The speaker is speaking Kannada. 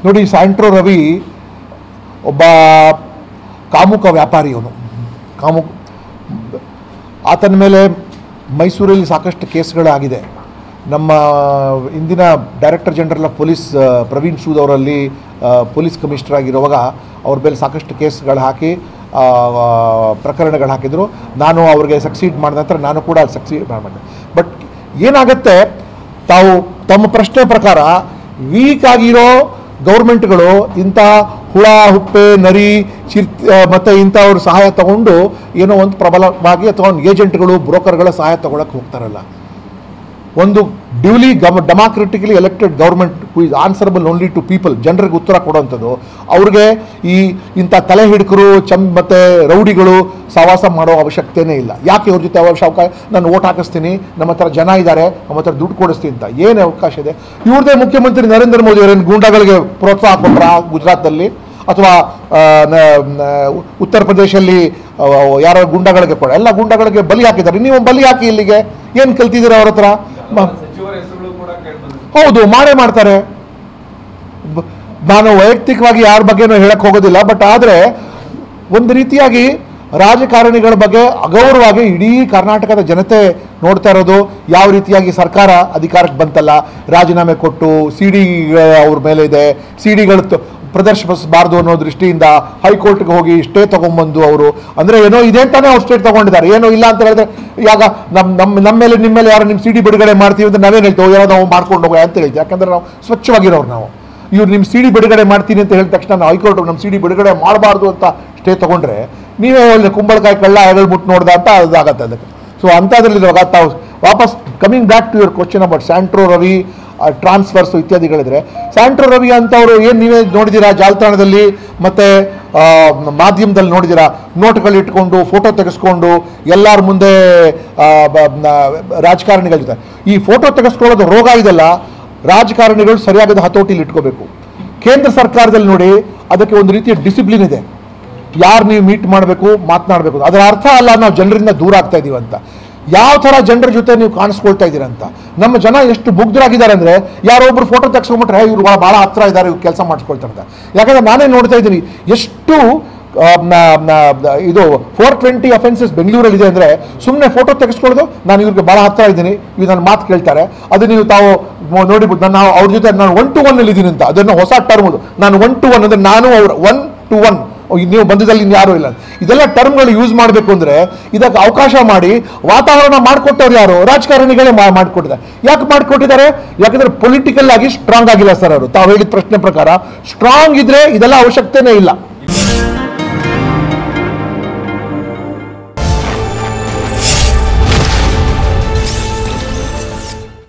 ನೋಡಿ ಸ್ಯಾಂಟ್ರೋ ರವಿ ಒಬ್ಬ ಕಾಮುಕ ವ್ಯಾಪಾರಿ ಅವನು ಕಾಮುಕ ಆತನ ಮೇಲೆ ಮೈಸೂರಲ್ಲಿ ಸಾಕಷ್ಟು ಕೇಸ್ಗಳಾಗಿದೆ ನಮ್ಮ ಇಂದಿನ ಡೈರೆಕ್ಟರ್ ಜನರಲ್ ಆಫ್ ಪೊಲೀಸ್ ಆ, ಪ್ರವೀಣ್ ಸೂದ್ ಅವರಲ್ಲಿ ಆ, ಪೊಲೀಸ್ ಕಮಿಷನರ್ ಆಗಿರುವಾಗ ಅವ್ರ ಮೇಲೆ ಸಾಕಷ್ಟು ಕೇಸ್ಗಳು ಹಾಕಿ ಆ, ಆ, ಪ್ರಕರಣಗಳು ಹಾಕಿದರು ನಾನು ಅವ್ರಿಗೆ ಸಕ್ಸೀಡ್ ಮಾಡಿದ ನಂತರ ನಾನು ಕೂಡ ಸಕ್ಸೀಡ್ ಮಾಡಿದೆ ಬಟ್ ಏನಾಗುತ್ತೆ ತಾವು ತಮ್ಮ ಪ್ರಶ್ನೆ ಪ್ರಕಾರ ವೀಕ್ ಆಗಿರೋ ಗೌರ್ಮೆಂಟ್ಗಳು ಇಂಥ ಹುಳ ಹುಪ್ಪೆ ನರಿ ಚಿರ್ ಮತ್ತು ಇಂಥವ್ರ ಸಹಾಯ ತಗೊಂಡು ಏನೋ ಒಂದು ಪ್ರಬಲವಾಗಿ ಅಥವಾ ಒಂದು ಏಜೆಂಟ್ಗಳು ಬ್ರೋಕರ್ಗಳ ಸಹಾಯ ತಗೊಳಕ್ಕೆ ಹೋಗ್ತಾರಲ್ಲ ಒಂದು ಡ್ಯೂಲಿ ಗಮ democratically elected government who is answerable only to people ಜನರಿಗೆ ಉತ್ತರ ಕೊಡುವಂಥದ್ದು ಅವ್ರಿಗೆ ಈ ಇಂಥ ತಲೆ ಹಿಡ್ಕರು ಚಮ್ ಮತ್ತು ರೌಡಿಗಳು ಸಹವಾಸ ಮಾಡೋ ಅವಶ್ಯಕತೆನೇ ಇಲ್ಲ ಯಾಕೆ ಇವ್ರ ಜೊತೆ ಅವಶ್ಯ ನಾನು ಓಟ್ ಹಾಕಿಸ್ತೀನಿ ನಮ್ಮ ಹತ್ರ ಜನ ಇದ್ದಾರೆ ನಮ್ಮ ಹತ್ರ ದುಡ್ಡು ಕೊಡಿಸ್ತೀನಿ ಅಂತ ಏನು ಅವಕಾಶ ಇದೆ ಇವ್ರದೇ ಮುಖ್ಯಮಂತ್ರಿ ನರೇಂದ್ರ ಮೋದಿ ಅವರೇನು ಗೂಂಡಾಗಳಿಗೆ ಪ್ರೋತ್ಸಾಹ ಕೊಟ್ಟರ ಗುಜರಾತಲ್ಲಿ ಅಥವಾ ಆ, ನ- ನ- ಉತ್ತರ ಪ್ರದೇಶಲ್ಲಿ ಆ, ಯಾರೋ ಗುಂಡಗಳಿಗೆ ಕೊಡ ಎಲ್ಲ ಗುಂಡಗಳಿಗೆ ಬಲಿ ಹಾಕಿದ್ದಾರೆ ನೀವು ಬಲಿ ಹಾಕಿ ಇಲ್ಲಿಗೆ ಏನು ಕಲ್ತಿದ್ದೀರಾ ಅವ್ರ ಹತ್ರ ಮ- ಸಚಿವರ ಹೆಸರುಗಳು ಕೂಡ ಕೇಳ್ಬಂದಿದೆ ಹೌದು ಮಾಡೇ ಮಾಡ್ತಾರೆ ಬ- ನಾನು ವೈಯಕ್ತಿಕವಾಗಿ ಯಾರ ಬಗ್ಗೆನೂ ಹೇಳಕ್ ಹೋಗೋದಿಲ್ಲ ಬಟ್ ಆದರೆ ಒಂದು ರೀತಿಯಾಗಿ ರಾಜಕಾರಣಿಗಳ ಬಗ್ಗೆ ಅಗೌರವಾಗಿ ಇಡೀ ಕರ್ನಾಟಕದ ಜನತೆ ನೋಡ್ತಾ ಇರೋದು ಯಾವ ರೀತಿಯಾಗಿ ಸರ್ಕಾರ ಅಧಿಕಾರಕ್ಕೆ ಬಂತಲ್ಲ ರಾಜೀನಾಮೆ ಕೊಟ್ಟು ಸಿ ಡಿ ಅವ್ರ ಮೇಲೆ ಇದೆ ಸಿ ಡಿಗಳು ಪ್ರದರ್ಶಿಸಬಾರ್ದು ಅನ್ನೋ ದೃಷ್ಟಿಯಿಂದ ಹೈಕೋರ್ಟ್ಗೆ ಹೋಗಿ ಸ್ಟೇ ತಗೊಂಡ್ಬಂದು ಅವರು ಅಂದರೆ ಏನೋ ಇದೆ ಅಂತಾನೆ ಅವ್ರು ಸ್ಟೇಟ್ ತಗೊಂಡಿದ್ದಾರೆ ಏನೋ ಇಲ್ಲ ಅಂತ ಹೇಳಿದ್ರೆ ಈಗ ನಮ್ಮ ನಮ್ಮ ನಮ್ಮ ಮೇಲೆ ನಿಮ್ಮ ಮೇಲೆ ಯಾರು ನಿಮ್ಮ ಸಿ ಡಿ ಬಿಡುಗಡೆ ಮಾಡ್ತೀವಿ ಅಂತ ನಾವೇನು ಹೇಳ್ತೇವೆ ಏನೋ ನಾವು ಮಾಡ್ಕೊಂಡು ಹೋಗಿ ಅಂತ ಹೇಳ್ತೀವಿ ಯಾಕಂದ್ರೆ ನಾವು ಸ್ವಚ್ಛವಾಗಿರೋರು ನಾವು ಇವ್ರು ನಿಮ್ಮ ಸಿ ಡಿ ಬಿಡುಗಡೆ ಮಾಡ್ತೀನಿ ಅಂತ ಹೇಳಿದ ತಕ್ಷಣ ನಾವು ಹೈಕೋರ್ಟ್ ನಮ್ಮ ಸಿ ಡಿ ಬಿಡುಗಡೆ ಮಾಡಬಾರ್ದು ಅಂತ ಸ್ಟೇ ತಗೊಂಡ್ರೆ ನೀವೇ ಹೇಳಿದ್ರೆ ಕುಂಬಳಕಾಯಿ ಕಳ್ಳ ಹೆಗಲ್ ಮುಟ್ಟು ನೋಡ್ದ ಅಂತ ಅದಾಗತ್ತೆ ಅದಕ್ಕೆ ಸೊ ಅಂಥದ್ರಲ್ಲಿ ಇವಾಗ ತಾವು ವಾಪಸ್ coming back to your question about Santro Ravi transfers ಇತ್ಯಾದಿಗಳಿದ್ರೆ ಸ್ಯಾಂಟ್ರೋ ರವಿ ಅಂತವರು ಏನು ನೀವೇ ನೋಡಿದ್ದೀರಾ ಜಾಲತಾಣದಲ್ಲಿ ಮತ್ತು ಮಾಧ್ಯಮದಲ್ಲಿ ನೋಡಿದ್ದೀರಾ ನೋಟ್ಗಳು ಇಟ್ಕೊಂಡು ಫೋಟೋ ತೆಗೆಸ್ಕೊಂಡು ಎಲ್ಲರ ಮುಂದೆ ಆ, ಬ- ನ- ರಾಜಕಾರಣಿಗಳ ಜೊತೆ ಈ ಫೋಟೋ ತೆಗೆಸ್ಕೊಳ್ಳೋದು ರೋಗ ಇದೆಲ್ಲ ರಾಜಕಾರಣಿಗಳು ಸರಿಯಾದ ಹತೋಟಿಲಿ ಇಟ್ಕೋಬೇಕು ಕೇಂದ್ರ ಸರ್ಕಾರದಲ್ಲಿ ನೋಡಿ ಅದಕ್ಕೆ ಒಂದು ರೀತಿಯ ಡಿಸಿಪ್ಲಿನ್ ಇದೆ ಯಾರು ನೀವು ಮೀಟ್ ಮಾಡಬೇಕು ಮಾತನಾಡಬೇಕು ಅದರ ಅರ್ಥ ಅಲ್ಲ ನಾವು ಜನರಿಂದ ದೂರ ಆಗ್ತಾ ಇದೀವಿ ಅಂತ ಯಾವ ಥರ ಜನರ ಜೊತೆ ನೀವು ಕಾಣಿಸ್ಕೊಳ್ತಾ ಇದ್ದೀರಾ ಅಂತ ನಮ್ಮ ಜನ ಎಷ್ಟು ಮುಗ್ಧರಾಗಿದ್ದಾರೆ ಅಂದರೆ ಯಾರೊಬ್ರು ಫೋಟೋ ತೆಗೆಸ್ಕೊಂಬಿಟ್ರೆ ಇವ್ರು ಭಾಳ ಹತ್ರ ಇದ್ದಾರೆ ಇವ್ರು ಕೆಲಸ ಮಾಡಿಸ್ಕೊಳ್ತಾರೆ ಅಂತ ಯಾಕಂದ್ರೆ ನಾನೇ ನೋಡ್ತಾ ಇದ್ದೀನಿ ಎಷ್ಟು ಆ, ನ- ನ- ಇದು ಫೋರ್ ಟ್ವೆಂಟಿ ಅಫೆನ್ಸಸ್ ಬೆಂಗಳೂರಲ್ಲಿ ಅಂದರೆ ಸುಮ್ಮನೆ ಫೋಟೋ ತೆಗೆಸ್ಕೊಳ್ಳೋದು ನಾನು ಇವ್ರಿಗೆ ಭಾಳ ಹತ್ರ ಇದ್ದೀನಿ ಇವ್ರು ನನ್ನ ಮಾತು ಕೇಳ್ತಾರೆ ಅದು ನೀವು ತಾವು ಮೊ- ನೋಡಿಬಿಟ್ಟು ನಾನು ಅವ್ರ ಜೊತೆ ನಾನು ಒನ್ ಟು ಒನ್ ಇದ್ದೀನಿ ಅಂತ ಅದನ್ನು ಹೊಸ ಟರ್ಮ್ ನಾನು ಒನ್ ಟು ಒನ್ ಅಂದರೆ ನಾನು ಅವ್ರ ಒನ್ ಟು ಒನ್ ನೀವು ಬಂದದಲ್ಲಿ ಇನ್ಯಾರೂ ಇಲ್ಲ ಇದೆಲ್ಲ ಟರ್ಮ್ಗಳು ಯೂಸ್ ಮಾಡಬೇಕು ಅಂದರೆ ಇದಕ್ಕೆ ಅವಕಾಶ ಮಾಡಿ ವಾತಾವರಣ ಮಾಡಿಕೊಟ್ಟವ್ರು ಯಾರು ರಾಜಕಾರಣಿಗಳೇ ಮಾ ಮಾಡಿಕೊಟ್ಟಿದ್ದಾರೆ ಯಾಕೆ ಮಾಡಿಕೊಟ್ಟಿದ್ದಾರೆ ಯಾಕಂದ್ರೆ ಪೊಲಿಟಿಕಲ್ ಆಗಿ ಸ್ಟ್ರಾಂಗ್ ಆಗಿಲ್ಲ ಸರ್ ಅವರು ತಾವು ಹೇಳಿದ ಪ್ರಶ್ನೆ ಪ್ರಕಾರ ಸ್ಟ್ರಾಂಗ್ ಇದ್ರೆ ಇದೆಲ್ಲ ಅವಶ್ಯಕತೆನೇ ಇಲ್ಲ